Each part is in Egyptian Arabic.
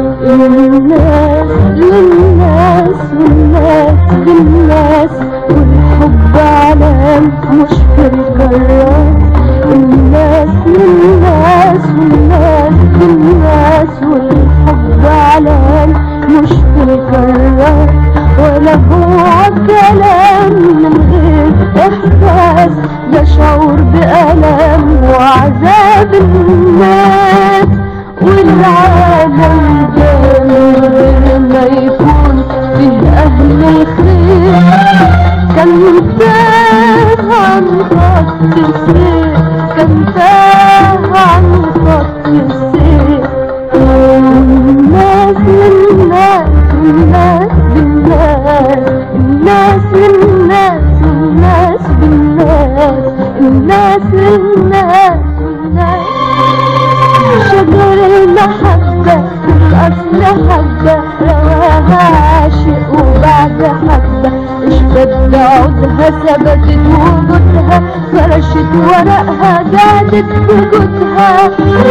الناس للناس والناس للناس والحب علام مش في الكرات الناس للناس والناس للناس والحب علام مش في الكرات ولا هو كلام من غير احساس ده شعور بألم وعذاب الناس والعالم ده من غير ما يكون فيه أهل الخير كان تاه عن خط السير كان تاه عن خط السير الناس للناس الناس بالناس الناس للناس الناس بالناس الناس للناس الناس شجر المحبة في الأصل حبة رواها عاشق وبعد حبة اشتد عودها ثبتت وجودها فرشت ورقها قعدت في جودها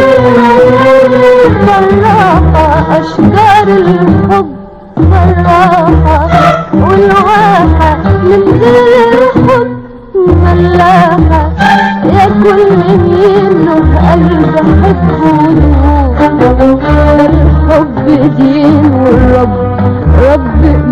بالراحة أشجار الحب بالراحة والواحة من غير حب ملاحة يا كل مين له قلب حبه الحب دين والرب رب